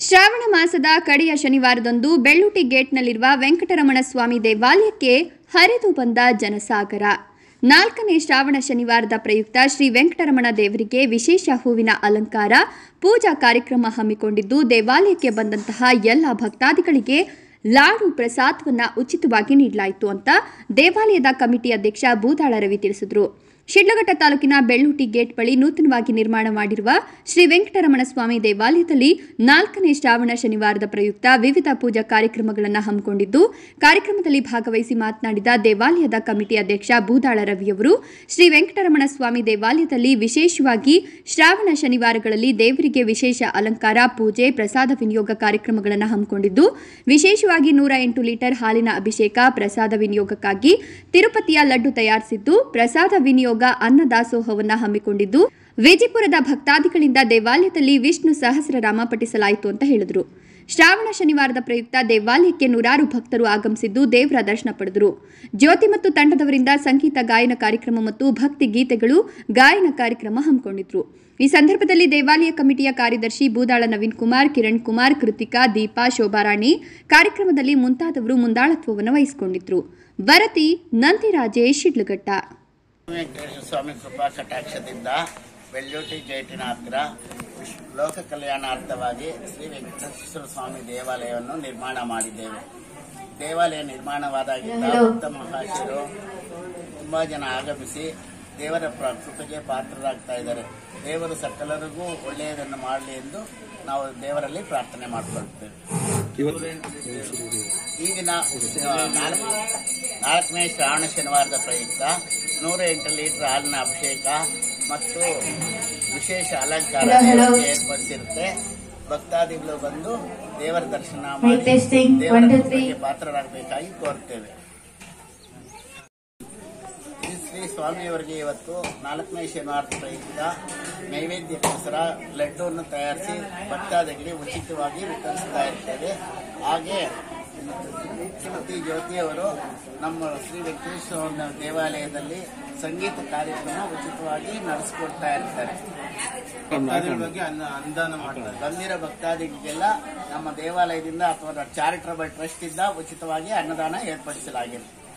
ಶ್ರಾವಣ ಮಾಸದ ಕಡೆಯ ಶನಿವಾರದಂದು ಬೆಳ್ಳುಟಿ ಗೇಟ್ನಲ್ಲಿರುವ ವೆಂಕಟರಮಣ ಸ್ವಾಮಿ ದೇವಾಲಯಕ್ಕೆ ಹರಿದು ಬಂದ ಜನಸಾಗರ ನಾಲ್ಕನೇ ಶ್ರಾವಣ ಶನಿವಾರದ ಪ್ರಯುಕ್ತ ಶ್ರೀ ವೆಂಕಟರಮಣ ದೇವರಿಗೆ ವಿಶೇಷ ಹೂವಿನ ಅಲಂಕಾರ ಪೂಜಾ ಕಾರ್ಯಕ್ರಮ ಹಮ್ಮಿಕೊಂಡಿದ್ದು ದೇವಾಲಯಕ್ಕೆ ಬಂದಂತಹ ಎಲ್ಲ ಭಕ್ತಾದಿಗಳಿಗೆ ಲಾಡು ಪ್ರಸಾದವನ್ನ ಉಚಿತವಾಗಿ ನೀಡಲಾಯಿತು ಅಂತ ದೇವಾಲಯದ ಕಮಿಟಿ ಅಧ್ಯಕ್ಷ ಬೂದಾಳ ರವಿ ತಿಳಿಸಿದರು ಶಿಡ್ಲಘಟ್ಟ ತಾಲೂಕಿನ ಬೆಳ್ಳೂಟಿ ಗೇಟ್ ಬಳಿ ನೂತನವಾಗಿ ನಿರ್ಮಾಣ ಮಾಡಿರುವ ಶ್ರೀ ವೆಂಕಟರಮಣ ಸ್ವಾಮಿ ದೇವಾಲಯದಲ್ಲಿ ನಾಲ್ಕನೇ ಶ್ರಾವಣ ಶನಿವಾರದ ಪ್ರಯುಕ್ತ ವಿವಿಧ ಪೂಜಾ ಕಾರ್ಯಕ್ರಮಗಳನ್ನು ಹಮ್ಮಿಕೊಂಡಿದ್ದು ಕಾರ್ಯಕ್ರಮದಲ್ಲಿ ಭಾಗವಹಿಸಿ ಮಾತನಾಡಿದ ದೇವಾಲಯದ ಕಮಿಟಿ ಅಧ್ಯಕ್ಷ ಬೂದಾಳ ರವಿಯವರು ಶ್ರೀ ವೆಂಕಟರಮಣ ಸ್ವಾಮಿ ದೇವಾಲಯದಲ್ಲಿ ವಿಶೇಷವಾಗಿ ಶ್ರಾವಣ ಶನಿವಾರಗಳಲ್ಲಿ ದೇವರಿಗೆ ವಿಶೇಷ ಅಲಂಕಾರ ಪೂಜೆ ಪ್ರಸಾದ ವಿನಿಯೋಗ ಕಾರ್ಯಕ್ರಮಗಳನ್ನು ಹಮ್ಮಿಕೊಂಡಿದ್ದು ವಿಶೇಷವಾಗಿ ನೂರ ಎಂಟು ಲೀಟರ್ ಹಾಲಿನ ಅಭಿಷೇಕ ಪ್ರಸಾದ ವಿನಿಯೋಗಕ್ಕಾಗಿ ತಿರುಪತಿಯ ಲಡ್ಡು ತಯಾರಿಸಿದ್ದು ಪ್ರಸಾದ ವಿನಿಯೋಗ ಅನ್ನದಾಸೋಹವನ್ನ ಹಮ್ಮಿಕೊಂಡಿದ್ದು ವಿಜಯಪುರದ ಭಕ್ತಾದಿಗಳಿಂದ ದೇವಾಲಯದಲ್ಲಿ ವಿಷ್ಣು ಸಹಸ್ರನಾಮ ಪಠಿಸಲಾಯಿತು ಅಂತ ಹೇಳಿದರು ಶ್ರಾವಣ ಶನಿವಾರದ ಪ್ರಯುಕ್ತ ದೇವಾಲಯಕ್ಕೆ ನೂರಾರು ಭಕ್ತರು ಆಗಮಿಸಿದ್ದು ದೇವರ ದರ್ಶನ ಪಡೆದರು ಜ್ಯೋತಿ ಮತ್ತು ತಂಡದವರಿಂದ ಸಂಗೀತ ಗಾಯನ ಕಾರ್ಯಕ್ರಮ ಮತ್ತು ಭಕ್ತಿ ಗೀತೆಗಳು ಗಾಯನ ಕಾರ್ಯಕ್ರಮ ಹಮ್ಮಿಕೊಂಡಿದ್ರು ಈ ಸಂದರ್ಭದಲ್ಲಿ ದೇವಾಲಯ ಕಮಿಟಿಯ ಕಾರ್ಯದರ್ಶಿ ಬೂದಾಳ ನವೀನ್ ಕುಮಾರ್ ಕಿರಣ್ ಕುಮಾರ್ ಕೃತಿಕಾ ದೀಪಾ ಶೋಭಾರಾಣಿ ಕಾರ್ಯಕ್ರಮದಲ್ಲಿ ಮುಂತಾದವರು ಮುಂದಾಳತ್ವವನ್ನು ವಹಿಸಿಕೊಂಡಿದ್ರು ವರದಿ ನಂದಿರಾಜೇಶ್ ಶಿಡ್ಲಘಟ್ಟ ವೆಂಕಟೇಶ್ವರ ಸ್ವಾಮಿ ಕೃಪಾ ಕಟಾಕ್ಷದಿಂದ ಬೆಳ್ಳೂಟಿ ಗೇಟಿನ ಹತ್ರ ವಿಶ್- ಲೋಕ ಕಲ್ಯಾಣಾರ್ಥವಾಗಿ ಶ್ರೀ ವೆಂಕಟೇಶ್ವರ ಸ್ವಾಮಿ ದೇವಾಲಯವನ್ನು ನಿರ್ಮಾಣ ಮಾಡಿದ್ದೇವೆ ದೇವಾಲಯ ನಿರ್ಮಾಣವಾದಾಗಿಂದ ಭಕ್ತ ಮಹಾಶಯರು ತುಂಬಾ ಜನ ಆಗಮಿಸಿ ದೇವರ ಪ್ರ- ಕೃಪೆಗೆ ಪಾತ್ರರಾಗ್ತಾ ಇದ್ದಾರೆ ದೇವರು ಸಕಲರಿಗೂ ಒಳ್ಳೆಯದನ್ನು ಮಾಡಲಿ ಎಂದು ನಾವು ದೇವರಲ್ಲಿ ಪ್ರಾರ್ಥನೆ ಮಾಡಿಕೊಳ್ತೇವೆ ಈಗಿನ ಆ, ನಾಲ್ಕು ನಾಲ್ಕನೇ ಶ್ರಾವಣ ಶನಿವಾರದ ಪ್ರಯುಕ್ತ ನೂರ ಎಂಟು ಲೀಟರ್ ಹಾಲಿನ ಅಭಿಷೇಕ ಮತ್ತು ವಿಶೇಷ ಅಲಂಕಾರ Hello, hello. ದೇವರಿಗೆ ಏರ್ಪಡಿಸಿರುತ್ತೆ ಭಕ್ತಾದಿಗಳು ಬಂದು ದೇವರ ದರ್ಶನ ಮಾಡಿ Mic testing, ದೇವರ one, two, ಕೃಪೆಗೆ three. ಪಾತ್ರರಾಗಬೇಕಾಗಿ ಕೋರ್ತೇವೆ ಈ ಶ್ರೀ ಸ್ವಾಮಿಯವರಿಗೆ ಇವತ್ತು ನಾಲ್ಕನೇ ಶನಿವಾರದ ಪ್ರಯುಕ್ತ ನೈವೇದ್ಯಕ್ಕೋಸ್ಕರ ಲಡ್ಡುವನ್ನು ತಯಾರಿಸಿ ಭಕ್ತಾದಿಗಳಿಗೆ ಉಚಿತವಾಗಿ ವಿತರಿಸ್ತಾ ಇರ್ತೇವೆ ಹಾಗೆ ಶ್ರೀಮತಿ ಜ್ಯೋತಿಯವರು ನಮ್ಮ ಶ್ರೀ ವೆಂಕಟೇಶ್ವರ ದೇವಾಲಯದಲ್ಲಿ ಸಂಗೀತ ಕಾರ್ಯಕ್ರಮ ಉಚಿತವಾಗಿ ನಡೆಸಿಕೊಡ್ತಾ ಇರ್ತಾರೆ ಬಗ್ಗೆ ಅನ್ನ ಅನುದಾನ ಮಾಡ್ತಾರೆ ಬಂದಿರೋ ಭಕ್ತಾದಿಗಳಿಗೆಲ್ಲ ನಮ್ಮ ದೇವಾಲಯದಿಂದ ಅಥವಾ ಚಾರಿಟಬಲ್ ಟ್ರಸ್ಟ್ ಇಂದ ಉಚಿತವಾಗಿ ಅನ್ನದಾನ ಏರ್ಪಡಿಸಲಾಗಿದೆ